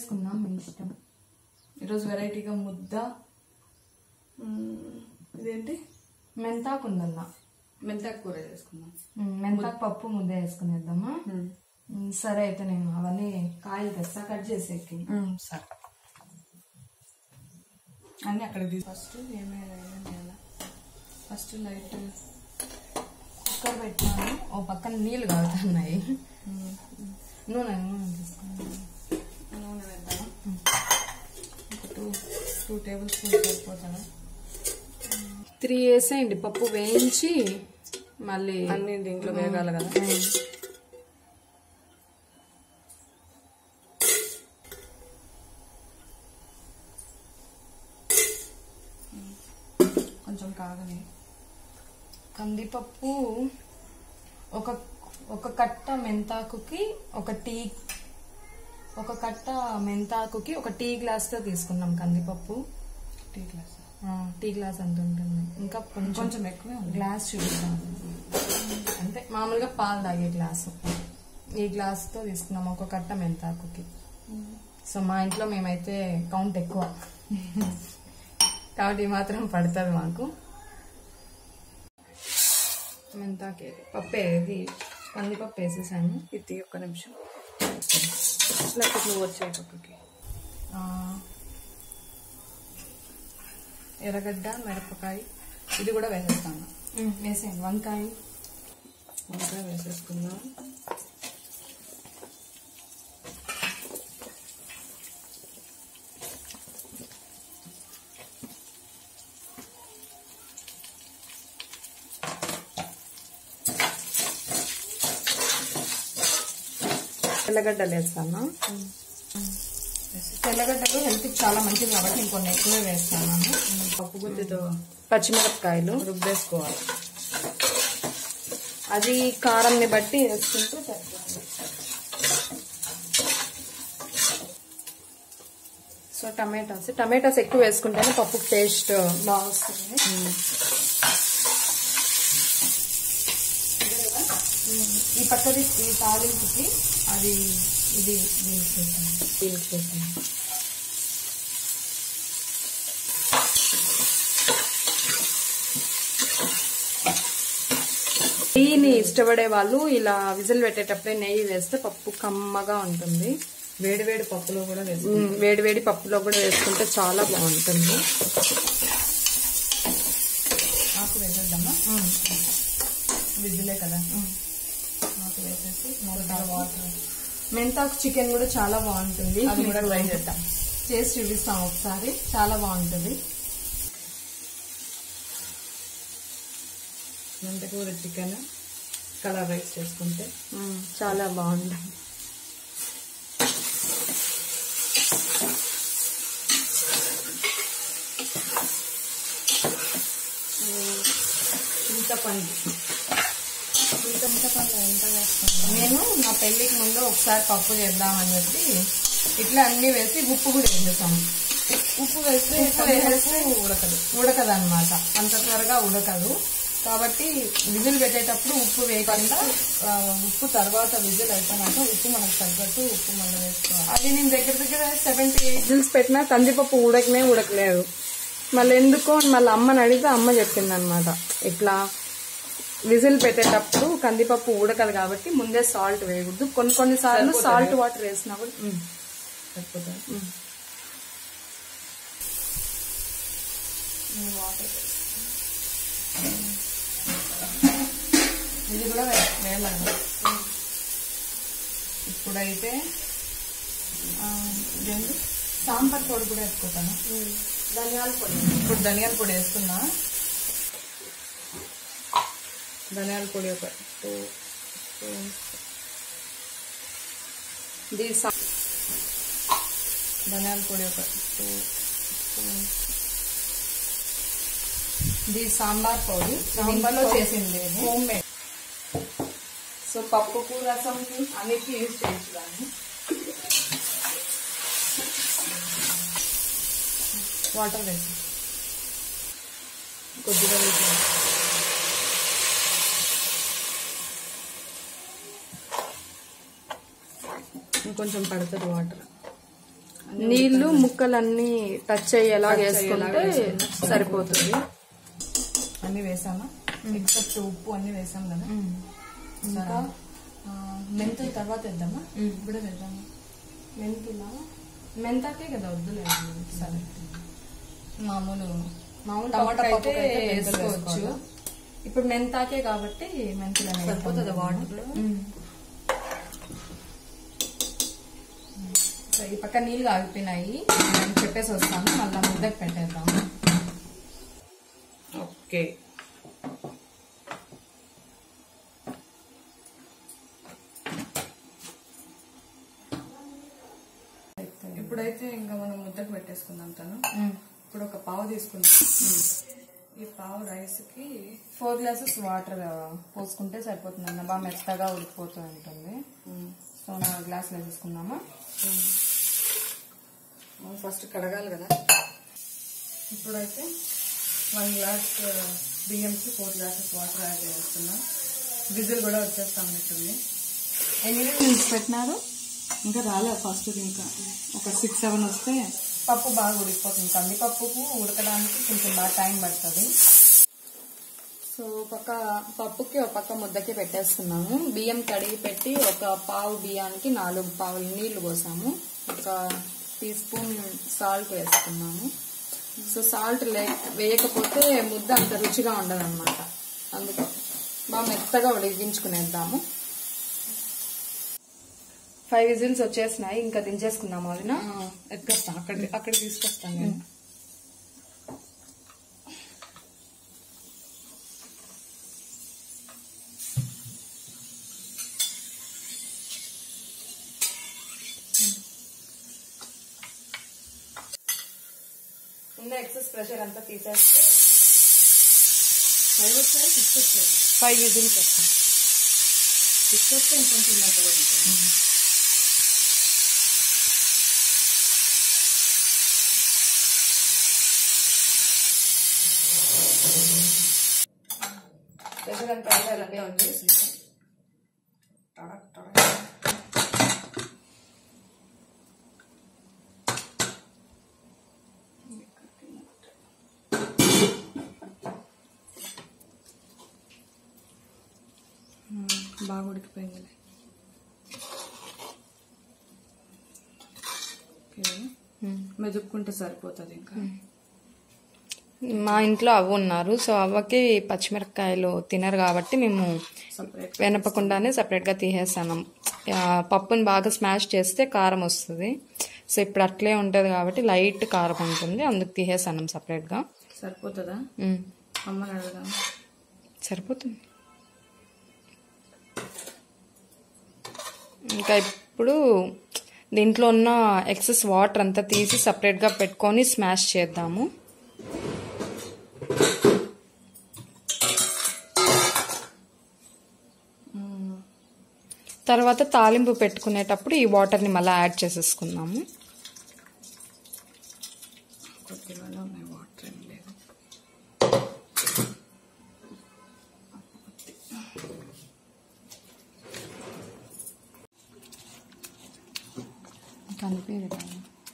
వేసుకుందాం మీ ఇష్టం ఈరోజు వెరైటీగా ముద్ద మ్మ్, ఇదేంటి మెంతాకు ఉందల్లా మెంతాకు కూర చేసుకుందాం ఉమ్, మెంతాకు పప్పు ముద్ద వేసుకునేద్దామా ఉమ్, సరే అయితే నేను అవన్నీ కాయలు తెస్తా కట్ చేసేకి సరే అన్నీ అక్కడ తీసి ఫస్ట్ ఏమేమి వేయాలి ఫస్ట్ లైట్ కుక్కర్ పెట్టాను ఓ పక్కన నీళ్లు కాగుతున్నాయి నూనె నూనె తీసుకున్నాను నూనె వేద్దామా ఒక టూ టూ టేబుల్ స్పూన్స్ సరిపోతాడా త్రీ వేసేయండి పప్పు వేయించి మళ్ళీ అన్ని దీంట్లో వేగాలి కదా ఉమ్, కొంచెం కాగని కందిపప్పు ఒక ఒక కట్ట మెంతాకుకి ఒక టీ ఒక కట్ట మెంతాకుకి ఒక టీ గ్లాస్తో తీసుకున్నాం కందిపప్పు టీ గ్లాస్ ఆ, టీ గ్లాస్ అంత ఉంటుంది ఇంకా కొంచెం కొంచెం ఎక్కువే ఉంది గ్లాస్ చూపిస్తాం అంటే మామూలుగా పాలు తాగే గ్లాసు ఈ గ్లాస్తో తీసుకున్నాం ఒక కట్ట మెంతాకుకి సో మా ఇంట్లో మేమైతే కౌంట్ ఎక్కువ కాబట్టి ఈ మాత్రం పడుతుంది మాకు మెంతాకే పప్పే ఇది కందిపప్పు వేసేసాను ఇది ఒక్క నిమిషం లేకపోతే నువ్వు వచ్చే పక్కకి ఆ, ఎర్రగడ్డ మిరపకాయ ఇది కూడా వేసేస్తాను ఉమ్, వేసేయండి వంకాయ వంకాయ వేసేసుకుందాం తెల్లగడ్డలు వేస్తాను తెల్లగడ్డలు హెల్త్ చాలా మంచిది కాబట్టి ఇంకొన్ని ఎక్కువే వేస్తాను పప్పు గుత్తితో పచ్చిమిరపకాయలు రుబ్బేసుకోవాలి అది కారంని బట్టి వేసుకుంటూ సరిపోతుంది సో టమాటాస్ టమాటాస్ ఎక్కువ వేసుకుంటేనే పప్పు టేస్ట్ బాగా వస్తుంది ఈ పక్కది ఈ తాలింపుకి అది ఇది దీనికి వేసాను. దీనికి వేసాను. నెయ్యిని ఇష్టపడే వాళ్ళు ఇలా విజిల్ పెట్టేటప్పుడే నెయ్యి వేస్తే పప్పు కమ్మగా ఉంటుంది వేడి వేడి పప్పులో కూడా వేసి ఉమ్, వేడి వేడి పప్పులో కూడా వేసుకుంటే చాలా బాగుంటుంది ఆకు వేసేద్దామా విజిలే కదా ఆకు వేసేసి మొదట వాటర్ మెంతాకు చికెన్ కూడా చాలా బాగుంటుంది అది కూడా ట్రై చేద్దాం చేసి చూపిస్తాం ఒకసారి చాలా బాగుంటుంది మెంతకూర చికెన్ కలర్ రైస్ చేసుకుంటే ఉమ్, చాలా బాగుంటుంది చింతపండు చింతపండు ఎంత వేస్తాను నేను నా పెళ్లికి ముందు ఒకసారి పప్పు చేద్దామని చెప్పి ఇట్లా అన్ని వేసి ఉప్పు కూడా వేసేసాము ఉప్పు వేస్తే ఉప్పు వేసేస్తే ఉడకదు ఉడకదు అనమాట అంత త్వరగా ఉడకదు కాబట్టి విజిల్ పెట్టేటప్పుడు ఉప్పు వేయకుండా ఆ, ఉప్పు తర్వాత విజిల్ అయిపోయినాక ఉప్పు మనకు తగ్గట్టు ఉప్పు మళ్ళీ వేసుకోవాలి అది నేను దగ్గర దగ్గర సెవెంటీ విజిల్స్ పెట్టినా కందిపప్పు ఉడకనే ఉడకలేదు మళ్ళీ ఎందుకో అని మళ్ళీ అమ్మని అడిగితే అమ్మ చెప్పింది అనమాట ఇట్లా విజిల్ పెట్టేటప్పుడు కందిపప్పు ఉడకదు కాబట్టి ముందే సాల్ట్ వేయకూడదు కొన్ని కొన్ని సార్లు సాల్ట్ వాటర్ వేసినా కూడా ఉమ్, సరిపోతుంది ఉమ్. ఇది కూడా వే- వేయాలండి ఇప్పుడైతే ఆ, ఇదేంటి సాంబార్ పొడి కూడా వేసుకుంటాను ధనియాల పొడి ఇప్పుడు ధనియాల పొడి వేస్తున్నా ధనియాల పొడి ఒక టూ స్పూన్స్ ఇది సా- ధనియాల పొడి ఒక టూ స్పూన్స్ ఇది సాంబార్ పొడి సాంబార్లో చేసింది ఇది. హోమ్ మేడ్ సో పప్పుకు రసంకి అన్నిటికీ యూజ్ చేయొచ్చు దాన్ని వాటర్ వేసి కొద్దిగా వేసి ఇంకొంచెం పడుతుంది వాటర్ నీళ్లు ముక్కలన్నీ టచ్ అయ్యేలా వేసుకుంటే సరిపోతుంది అన్ని వేసామా ఎక్సెప్ట్ ఉప్పు అన్ని వేసాం కదా ఇంకా ఆ, మెంతులు తర్వాత వేద్దామా ఇప్పుడే వేద్దామా మెంతులా మెంతాకే కదా వద్దులేదు సరే మామూలు మామూలు టమాటా పప్పు పప్పుకి అయితే అయితే మెంతులు వేసుకోవచ్చు వేసుకోవాలా? ఇప్పుడు మెంతాకే కాబట్టి మెంతులు అనేవి సరిపోతుందా వాటర్ సో ఈ పక్క నీళ్ళు ఆగిపోయినాయి నేను చెప్పేసి వస్తాను మళ్ళీ ముద్దకు పెట్టేద్దాం ఓకే ఇప్పుడైతే ఇంకా మనం ముద్దకు పెట్టేసుకుందాం తను ఇప్పుడు ఒక పావు తీసుకుందాం ఈ పావు రైస్ కి ఫోర్ గ్లాసెస్ వాటర్ పోసుకుంటే సరిపోతుంది అన్న బాగా మెత్తగా ఉడికిపోతూ ఉంటుంది సో నాలుగు గ్లాసులు వేసేసుకుందామా మనం ఫస్ట్ కడగాలి కదా ఇప్పుడైతే వన్ గ్లాస్ బియ్యంకి ఫోర్ గ్లాసెస్ వాటర్ యాడ్ చేస్తున్నాం విజిల్ కూడా వచ్చేస్తా ఉన్నట్టుంది ఎన్ని విజిల్స్ పెట్టినారు ఇంకా రాలే ఫస్ట్ ఇంకా ఒక సిక్స్ సెవెన్ వస్తే పప్పు బాగా ఉడికిపోతుంది కందిపప్పుకు ఉడకడానికి కొంచెం బాగా టైం పడుతుంది సో పక్క పప్పుకి ఒక పక్క ముద్దకి పెట్టేస్తున్నాము బియ్యం కడిగి పెట్టి ఒక పావు బియ్యానికి నాలుగు పావులు నీళ్లు పోసాము ఒక టీ స్పూన్ సాల్ట్ వేసుకున్నాము సో సాల్ట్ లే వేయకపోతే ముద్ద అంత రుచిగా ఉండదు అనమాట అందుకు బాగా మెత్తగా ఉడికించుకునేద్దాము ఫైవ్ విజిల్స్ వచ్చేసినాయి ఇంకా దించేసుకుందాము వదిన ఎత్తుకొస్తా అక్కడ అక్కడ తీసుకొస్తాను నేను ఉన్న ఎక్సెస్ ప్రెషర్ అంతా తీసేస్తే ఫైవ్ వచ్చాయి సిక్స్ వచ్చాయి ఫైవ్ విజిల్స్ వస్తాయి సిక్స్ వస్తే ఇంకొంచెం మెత్తగా ఉంటుంది ప్రెషర్ అంతా అయిపోయింది టడక్ టడక్. బాగా ఉడికిపోయింది ఓకే మెదుపుకుంటే సరిపోతుంది ఇంకా మా ఇంట్లో అవ్వ ఉన్నారు సో అవ్వకి పచ్చిమిరపకాయలు తినరు కాబట్టి మేము సపరేట్ వెనపకుండానే సపరేట్గా తీసేస్తాను ఆ, పప్పుని బాగా స్మాష్ చేస్తే కారం వస్తుంది సో ఇప్పుడు అట్లే ఉంటుంది కాబట్టి లైట్ కారం ఉంటుంది అందుకు తీసేసాను సపరేట్గా సరిపోతుందా ఉమ్, అమ్మని అడగదాం సరిపోతుంది ఇంకా ఇప్పుడు దీంట్లో ఉన్న ఎక్సెస్ వాటర్ అంతా తీసి సపరేట్గా పెట్టుకొని స్మాష్ చేద్దాము తర్వాత తాలింపు పెట్టుకునేటప్పుడు ఈ వాటర్ని మళ్ళీ యాడ్ చేసేసుకుందాము కొద్దిగానే ఉన్నాయి వాటర్ ఏం లేదు కనిపించదు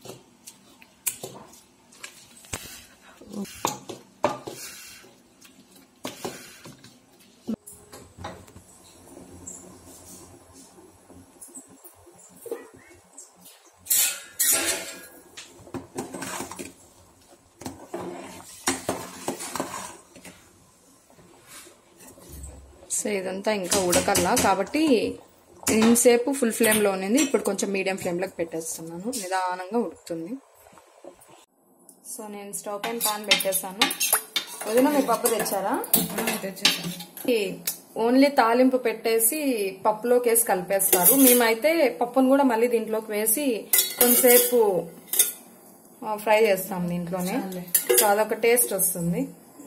సో ఇదంతా ఇంకా ఉడకల్లా కాబట్టి ఇంతసేపు ఫుల్ ఫ్లేమ్లో ఉన్నది ఇప్పుడు కొంచెం మీడియం ఫ్లేమ్లోకి పెట్టేస్తున్నాను నిదానంగా ఉడుకుతుంది సో నేను స్టవ్ పైన పాన్ పెట్టేస్తాను వదిన మీ పప్పు తెచ్చారా తెచ్చేసాను ఈ ఓన్లీ తాలింపు పెట్టేసి పప్పులోకి వేసి కలిపేస్తారు మేమైతే పప్పును కూడా మళ్ళీ దీంట్లోకి వేసి కొంతసేపు ఆ, ఫ్రై చేస్తాం దీంట్లోనే చాలే. సో అదొక టేస్ట్ వస్తుంది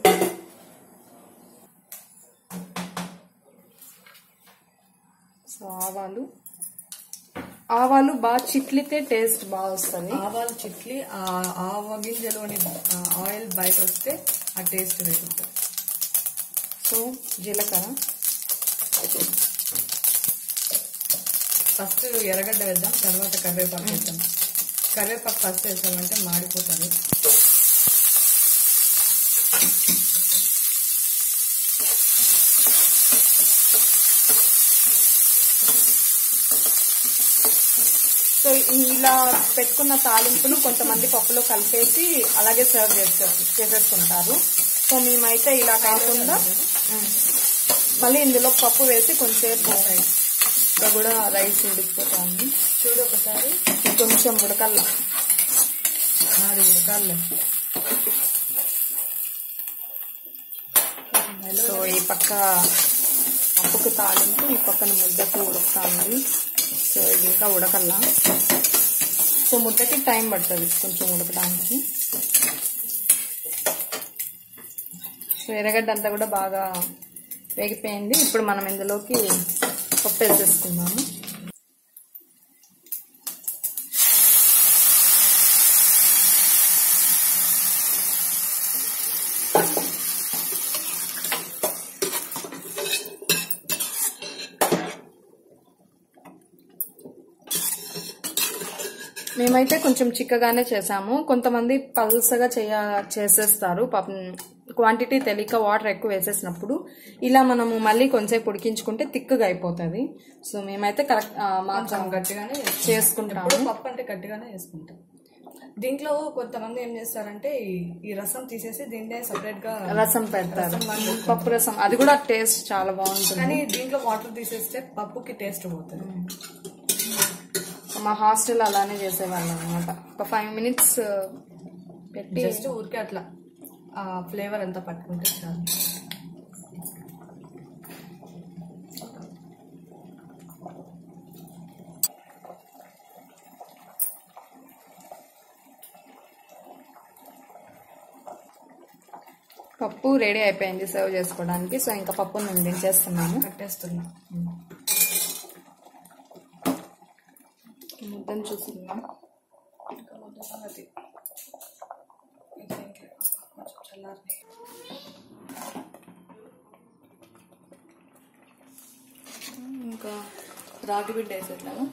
సో ఆవాలు ఆవాలు బాగా చిట్లితే టేస్ట్ బాగా వస్తుంది ఆవాలు చిట్లి ఆ ఆవ గింజలోని ఆ ఆయిల్ బయట వస్తే ఆ టేస్ట్ వేగుతుంది సో జీలకర్ర ఫస్ట్ ఎర్రగడ్డ వేద్దాం తర్వాత కరివేపాకు వేద్దాం కరివేపాకు ఫస్ట్ వేసామంటే మాడిపోతుంది సో ఇలా పెట్టుకున్న తాలింపును కొంతమంది పప్పులో కలిపేసి అలాగే సర్వ్ చేస్తారు చేసేస్తుంటారు సో మేమైతే ఇలా కాకుండా ఉమ్, మళ్ళీ ఇందులో పప్పు వేసి కొంచెంసేపు ఇక్కడ కూడా రైస్ ఉడికిపోతుంది చూడు ఒకసారి కొంచెం ఉడకల్లా అది ఉడకాలి సో ఈ పక్క పప్పుకు తాలింపు ఈ పక్కన ముద్దకు ఉడుకుతుంది సో ఇది ఇంకా ఉడకల్లా సో ముద్దకి టైం పడుతుంది కొంచెం ఉడకడానికి సో ఎర్రగడ్డ అంతా కూడా బాగా వేగిపోయింది ఇప్పుడు మనం ఇందులోకి పప్పు వేసేసుకుందాము మేమైతే కొంచెం చిక్కగానే చేసాము కొంతమంది పల్సగా చేయ చేసేస్తారు పాపం క్వాంటిటీ తెలియక వాటర్ ఎక్కువ వేసేసినప్పుడు ఇలా మనము మళ్ళీ కొంచెంసేపు ఉడికించుకుంటే తిక్కుగా అయిపోతుంది సో మేమైతే కరెక్ట్ మాకు కొంచెం గట్టిగానే చేసుకుంటాం. చేసుకుంటాము ఎప్పుడు పప్పు అంటే గట్టిగానే చేసుకుంటాం దీంట్లో కొంతమంది ఏం చేస్తారంటే ఈ- ఈ రసం తీసేసి దీన్నే సపరేట్ గా రసం పెడతారు పప్పు రసం అది కూడా టేస్ట్ చాలా బాగుంటుంది కానీ దీంట్లో వాటర్ తీసేస్తే పప్పుకి టేస్ట్ పోతుంది మా హాస్టల్ అలానే చేసేవాళ్ళం అనమాట ఒక ఫైవ్ మినిట్స్ పెట్టి జస్ట్ ఊరికే అట్లా ఆ ఫ్లేవర్ అంతా పట్టుకుంటే చాలు పప్పు రెడీ అయిపోయింది సర్వ్ చేసుకోవడానికి సో ఇంకా పప్పు మేము దించేస్తున్నాము కట్టేస్తున్నా ముద్దను చూస్తున్నాం ఇంకా ముద్ద సంగతి ఇంకా ఇంకా కొంచెం చల్లారి ఇంకా రాగి బిడ్డ వేసేట్లాగా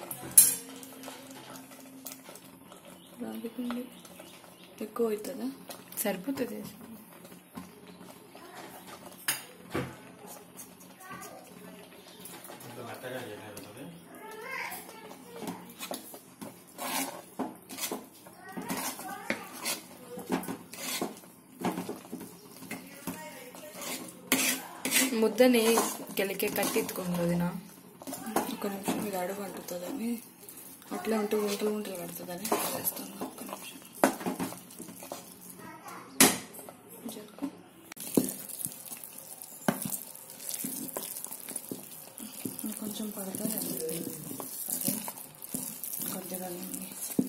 రాగి పిండి ఎక్కువ అవుతుందా సరిపోతుంది ముద్దని గెలికే కట్టి ఎత్తుకుంటుంది నా ఒక నిమిషం ఇది అడుగు అంటుతుందని అట్లా ఉంటూ గుంటలు గుంటలు కడుతుందని వేస్తాను ఒక్క నిమిషం జరుపు. ఇంకొంచెం పడుతుంది సరే కొద్దిగా ఉంది